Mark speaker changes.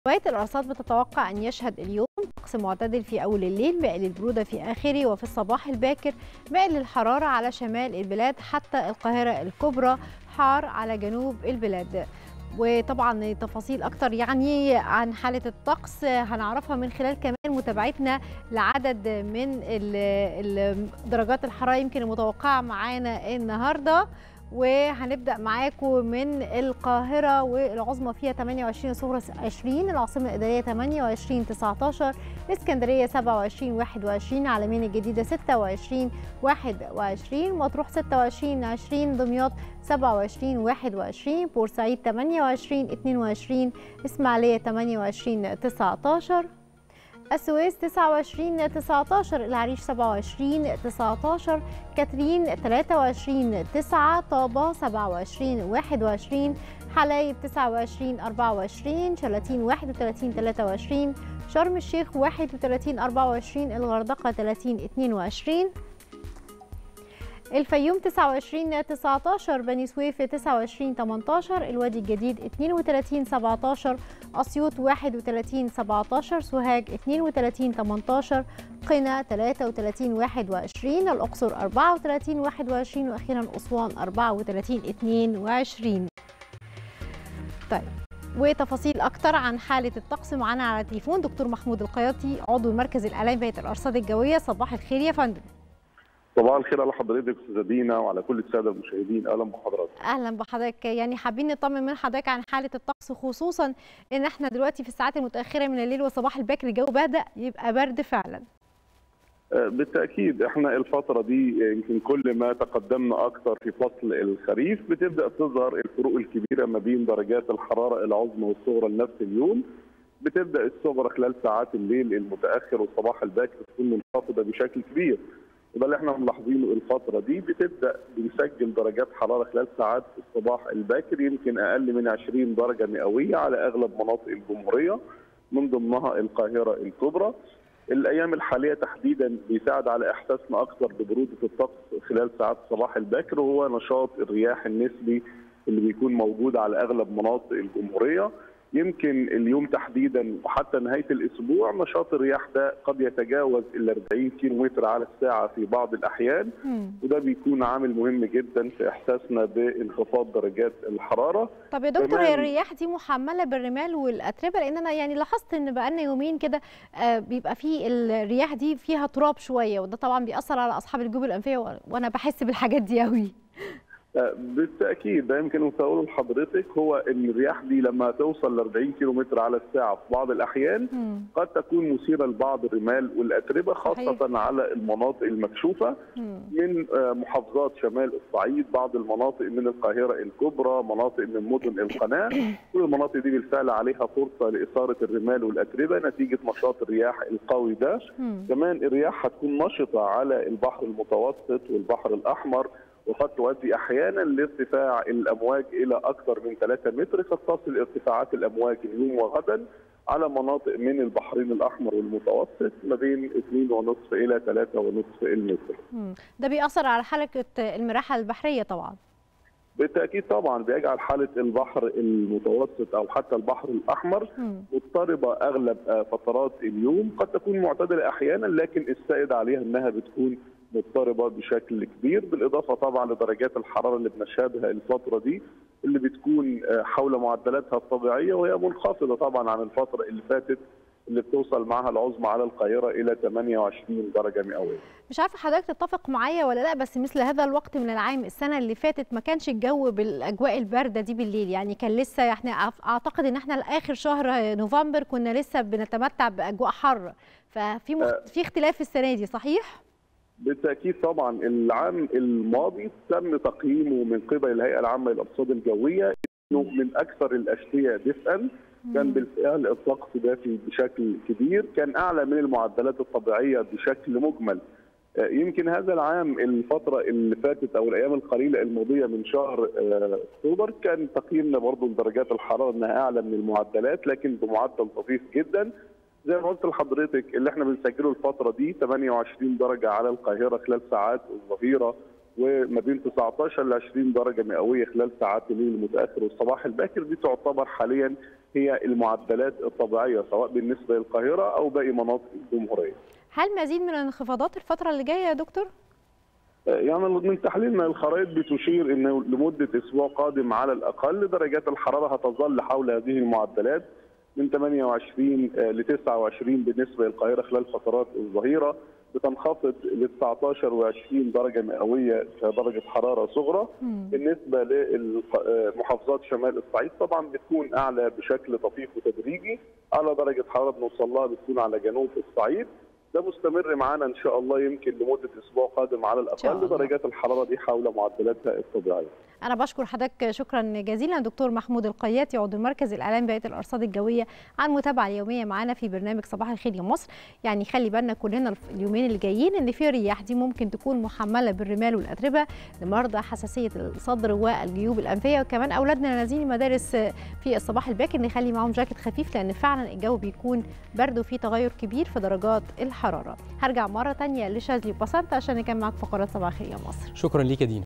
Speaker 1: هيئة الأرصاد بتتوقع أن يشهد اليوم طقس معتدل في أول الليل مائل البرودة في آخره وفي الصباح الباكر مائل الحرارة على شمال البلاد حتى القاهرة الكبرى حار على جنوب البلاد وطبعا تفاصيل اكتر يعني عن حاله الطقس هنعرفها من خلال كمان متابعتنا لعدد من درجات الحراره يمكن المتوقعه معانا النهارده وهنبدا معاكم من القاهره والعظمى فيها 28 صغرى 20 العاصمه الاداريه 28 19 اسكندريه 27 21 عالمين الجديده 26 21 مطروح 26 20 دمياط 27 21 بورسعيد 28 22 اسماعيليه 28 19 السويس 29 19 العريش 27 19 كاترين 23 9 طابة 27 21 حلايب 29 24 شلاتين 31 23 شرم الشيخ 31 24 الغردقة 30 22 الفيوم 29 19 بني سويف 29 18 الوادي الجديد 32 17 أسيوط 31 17 سوهاج 32 18 قنا 33 21 الأقصر 34 21 وأخيرا أسوان 34 22 طيب وتفاصيل اكتر عن حاله الطقس معانا على التليفون دكتور محمود القياطي عضو مركز الاعلام بهيئه الارصاد الجويه صباح الخير يا فندم
Speaker 2: صباح الخير على حضرتك استاذه دينا وعلى كل الساده المشاهدين اهلا بحضرتك
Speaker 1: اهلا بحضرتك يعني حابين نطمن من حضرتك عن حاله الطقس خصوصا ان احنا دلوقتي في الساعات المتاخره من الليل وصباح البكر الجو بدا يبقى برد فعلا
Speaker 2: بالتاكيد احنا الفتره دي يمكن كل ما تقدمنا اكثر في فصل الخريف بتبدا تظهر الفروق الكبيره ما بين درجات الحراره العظمى والصغرى لنفس اليوم بتبدا الصغرى خلال ساعات الليل المتاخر والصباح الباكر تكون منخفضه بشكل كبير وده اللي احنا ملاحظينه الفتره دي بتبدا بنسجل درجات حراره خلال ساعات الصباح الباكر يمكن اقل من 20 درجه مئويه على اغلب مناطق الجمهوريه من ضمنها القاهره الكبرى. الايام الحاليه تحديدا بيساعد على احساسنا اكثر ببروده الطقس خلال ساعات الصباح الباكر وهو نشاط الرياح النسبي اللي بيكون موجود على اغلب مناطق الجمهوريه. يمكن اليوم تحديدا وحتى نهايه الاسبوع نشاط الرياح ده قد يتجاوز ال 40 كيلو متر على الساعه في بعض الاحيان
Speaker 1: مم.
Speaker 2: وده بيكون عامل مهم جدا في احساسنا بانخفاض درجات الحراره
Speaker 1: طب يا دكتور
Speaker 2: كمان-
Speaker 1: هي الرياح دي محمله بالرمال والاتربه لان انا يعني لاحظت ان بقالنا يومين كده آه، بيبقى في الرياح دي فيها تراب شويه وده طبعا بيأثر على اصحاب الجيوب الانفيه و- وانا بحس بالحاجات دي قوي
Speaker 2: آه، بالتاكيد ده يمكن أن اقوله لحضرتك هو ان الرياح دي لما توصل ل 40 كيلو متر على الساعه في بعض الاحيان
Speaker 1: مم.
Speaker 2: قد تكون مثيره لبعض الرمال والاتربه خاصه
Speaker 1: صحيح.
Speaker 2: على المناطق المكشوفه
Speaker 1: مم.
Speaker 2: من آه، محافظات شمال الصعيد بعض المناطق من القاهرة الكبرى مناطق من مدن القناة كل المناطق دي بالفعل عليها فرصة لإثارة الرمال والأتربة نتيجة نشاط الرياح القوي ده
Speaker 1: مم.
Speaker 2: كمان الرياح هتكون نشطة على البحر المتوسط والبحر الأحمر وقد تؤدي أحيانا لارتفاع الأمواج إلى أكثر من 3 متر قد تصل ارتفاعات الأمواج اليوم وغدا على مناطق من البحرين الأحمر والمتوسط ما بين 2.5 إلى 3.5 المتر
Speaker 1: مم. ده بيأثر على حركه المراحه البحريه طبعا
Speaker 2: بالتاكيد طبعا بيجعل حاله البحر المتوسط او حتى البحر الاحمر
Speaker 1: مم.
Speaker 2: مضطربه اغلب آه، فترات اليوم قد تكون معتدله احيانا لكن السائد عليها انها بتكون مضطربه بشكل كبير بالاضافه طبعا لدرجات الحراره اللي بنشهدها الفتره دي اللي بتكون آه، حول معدلاتها الطبيعيه وهي منخفضه طبعا عن الفتره اللي فاتت اللي بتوصل معها العظمى على القاهره الى 28 درجه مئويه.
Speaker 1: مش عارفه حضرتك تتفق معايا ولا لا بس مثل هذا الوقت من العام السنه اللي فاتت ما كانش الجو بالاجواء البارده دي بالليل يعني كان لسه احنا أعف- اعتقد ان احنا لاخر شهر نوفمبر كنا لسه بنتمتع باجواء حر ففي مخت... في اختلاف السنه دي صحيح
Speaker 2: بالتاكيد طبعا العام الماضي تم تقييمه من قبل الهيئه العامه للارصاد الجويه انه من اكثر الاشتياء دفئا كان بالفعل الطقس دافي بشكل كبير كان اعلى من المعدلات الطبيعيه بشكل مجمل آه، يمكن هذا العام الفترة اللي فاتت أو الأيام القليلة الماضية من شهر آه، أكتوبر كان تقييمنا برضو لدرجات الحرارة أنها أعلى من المعدلات لكن بمعدل طفيف جدا زي ما قلت لحضرتك اللي احنا بنسجله الفترة دي 28 درجة على القاهرة خلال ساعات الظهيرة وما بين 19 ل 20 درجة مئوية خلال ساعات الليل المتأخر والصباح الباكر دي تعتبر حاليا هي المعدلات الطبيعيه سواء بالنسبه للقاهره او باقي مناطق الجمهوريه.
Speaker 1: هل مزيد من الانخفاضات الفتره اللي جايه يا دكتور؟
Speaker 2: يعني من تحليلنا الخرائط بتشير انه لمده اسبوع قادم على الاقل درجات الحراره هتظل حول هذه المعدلات من 28 ل 29 بالنسبه للقاهره خلال فترات الظهيره بتنخفض ل 19 و20 درجه مئويه كدرجه حراره صغرى
Speaker 1: مم.
Speaker 2: بالنسبه لمحافظات شمال الصعيد طبعا بتكون اعلى بشكل طفيف وتدريجي اعلى درجه حراره بنوصل لها بتكون على جنوب الصعيد ده مستمر معانا ان شاء الله يمكن لمده اسبوع قادم على
Speaker 1: شاء
Speaker 2: الاقل
Speaker 1: الله.
Speaker 2: درجات الحراره دي حول معدلاتها الطبيعيه
Speaker 1: أنا بشكر حضرتك شكرا جزيلا دكتور محمود القياتي عضو المركز الإعلامي بهيئة الأرصاد الجوية على المتابعة اليومية معانا في برنامج صباح الخير يا مصر يعني خلي بالنا كلنا الف- اليومين اللي جايين إن في رياح دي ممكن تكون محملة بالرمال والأتربة لمرضى حساسية الصدر والجيوب الأنفية وكمان أولادنا نازلين المدارس في الصباح الباكر نخلي معاهم جاكيت خفيف لأن فعلا الجو بيكون برد وفي تغير كبير في درجات الحرارة هرجع مرة تانية لشاذلي وبسنت عشان نكمل معاك فقرات صباح الخير يا مصر
Speaker 3: شكرا ليك يا دينا